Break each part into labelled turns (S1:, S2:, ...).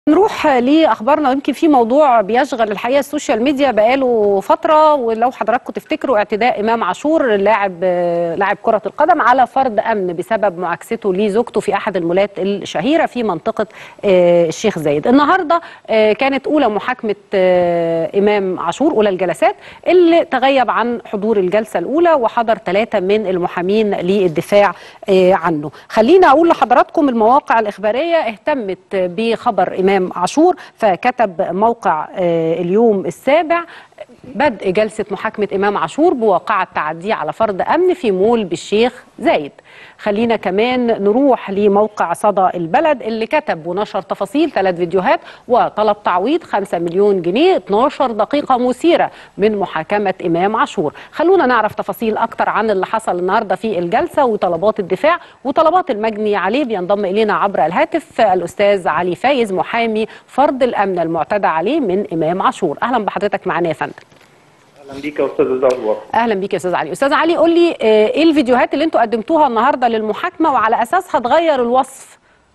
S1: نروح لاخبارنا يمكن في موضوع بيشغل الحقيقه السوشيال ميديا بقاله فتره ولو حضراتكم تفتكروا اعتداء امام عاشور لاعب لاعب كره القدم على فرد امن بسبب معاكسته لزوجته في احد المولات الشهيره في منطقه الشيخ زايد. النهارده كانت اولى محاكمه امام عاشور اولى الجلسات اللي تغيب عن حضور الجلسه الاولى وحضر ثلاثه من المحامين للدفاع عنه. خلينا اقول لحضراتكم المواقع الاخباريه اهتمت بخبر امام امام عاشور فكتب موقع اليوم السابع بدء جلسة محاكمة إمام عاشور بواقعة تعدي على فرد أمن في مول بالشيخ زايد خلينا كمان نروح لموقع صدى البلد اللي كتب ونشر تفاصيل ثلاث فيديوهات وطلب تعويض 5 مليون جنيه 12 دقيقة مثيرة من محاكمة إمام عاشور خلونا نعرف تفاصيل أكتر عن اللي حصل النهاردة في الجلسة وطلبات الدفاع وطلبات المجني عليه بينضم إلينا عبر الهاتف الأستاذ علي فايز محامي فرد الأمن المعتدى عليه من إمام عاشور أهلا بحضرتك معنا يا فندم
S2: اهلا بيك يا استاذ زهور
S1: اهلا بيك يا استاذ علي استاذ علي قول لي ايه الفيديوهات اللي انتوا قدمتوها النهارده للمحاكمه وعلى اساسها تغير الوصف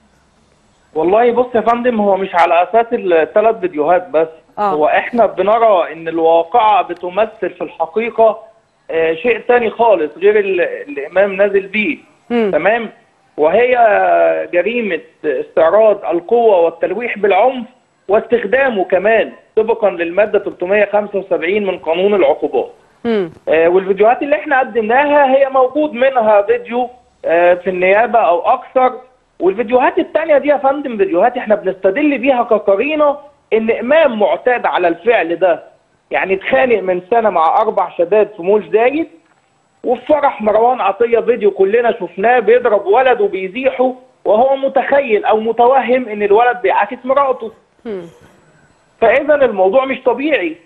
S2: والله بص يا فندم هو مش على اساس الثلاث فيديوهات بس
S1: آه.
S2: هو احنا بنرى ان الواقعه بتمثل في الحقيقه آه شيء تاني خالص غير الامام نازل بيه
S1: مم.
S2: تمام وهي جريمه استعراض القوه والتلويح بالعنف واستخدامه كمان طبقا للماده 375 من قانون العقوبات.
S1: مم.
S2: آه والفيديوهات اللي احنا قدمناها هي موجود منها فيديو آه في النيابه او اكثر والفيديوهات الثانيه دي يا فندم فيديوهات احنا بنستدل بيها كقرينه ان امام معتاد على الفعل ده. يعني اتخانق من سنه مع اربع شباب في مول زايد وفي فرح مروان عطيه فيديو كلنا شفناه بيضرب ولد وبيزيحه وهو متخيل او متوهم ان الولد بيعاكس مراته.
S1: مم.
S2: فاذا الموضوع مش طبيعي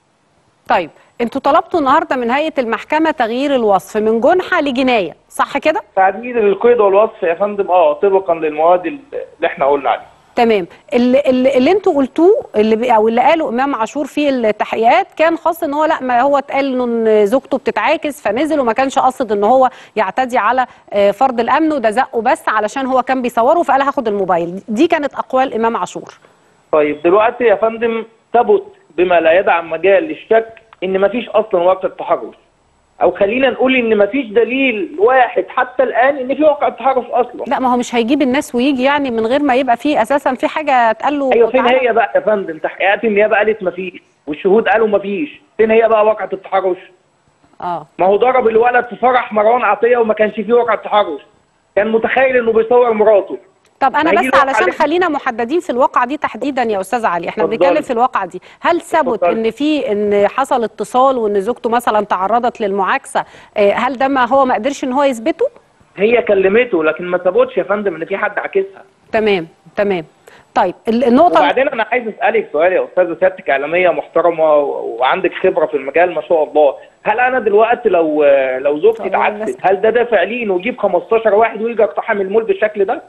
S1: طيب انتوا طلبتوا النهارده من هيئه المحكمه تغيير الوصف من جنحه لجنايه صح كده
S2: تعديل القيد والوصف يا فندم اه طبقا للمواد اللي احنا قلنا عليها
S1: تمام اللي, اللي, اللي انتوا قلتوه اللي او اللي قاله امام عاشور في التحقيقات كان خاص ان هو لا ما هو اتقال ان زوجته بتتعاكس فنزل وما كانش قصد ان هو يعتدي على فرد الامن وده زقه بس علشان هو كان بيصوره فقال هاخد الموبايل دي كانت اقوال امام عاشور
S2: طيب دلوقتي يا فندم ثبت بما لا يدع مجال للشك ان مفيش اصلا واقع تحرش او خلينا نقول ان مفيش دليل واحد حتى الان ان في واقع تحرش اصلا
S1: لا ما هو مش هيجيب الناس ويجي يعني من غير ما يبقى فيه اساسا في حاجه اتقال له
S2: ايوه فين
S1: تعالى.
S2: هي بقى يا فندم تحقيقات النيابه قالت مفيش والشهود قالوا مفيش فين هي بقى واقعه التحرش
S1: اه
S2: ما هو ضرب الولد في فرح مروان عطيه وما كانش فيه واقع تحرش كان متخيل انه بيصور مراته
S1: طب انا
S2: ما يجي
S1: بس
S2: له
S1: علشان
S2: عليه.
S1: خلينا محددين في الواقعه دي تحديدا يا استاذ علي احنا
S2: اتفضلي.
S1: بنتكلم في الواقعه دي هل ثبت
S2: اتفضلي.
S1: ان في ان حصل اتصال وان زوجته مثلا تعرضت للمعاكسه آه، هل ده ما هو ما قدرش ان هو يثبته
S2: هي كلمته لكن ما ثبتش يا فندم ان في حد عاكسها
S1: تمام تمام طيب ال- النقطه
S2: وبعدين انا عايز اسالك سؤال يا استاذه سيادتك اعلاميه محترمه و- وعندك خبره في المجال ما شاء الله هل انا دلوقتي لو لو زوجتي
S1: طبعاً
S2: اتعكست هل ده دافع لي انه يجيب 15 واحد ويجي يقتحم المول بالشكل ده؟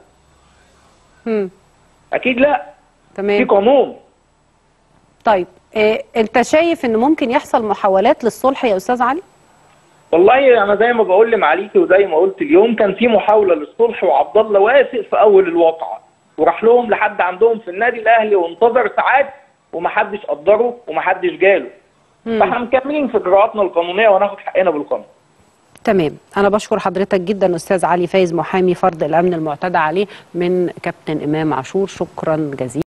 S1: مم.
S2: اكيد لا في
S1: تمام
S2: قانون
S1: طيب آه، انت شايف ان ممكن يحصل محاولات للصلح يا استاذ علي
S2: والله انا زي ما بقول لمعاليكي وزي ما قلت اليوم كان في محاوله للصلح وعبد الله وافق في اول الواقعه وراح لهم لحد عندهم في النادي الاهلي وانتظر ساعات ومحدش قدره ومحدش جاله
S1: مم.
S2: فاحنا مكملين في اجراءاتنا القانونيه وهناخد حقنا بالقانون
S1: تمام انا بشكر حضرتك جدا استاذ علي فايز محامي فرد الامن المعتدى عليه من كابتن امام عاشور شكرا جزيلا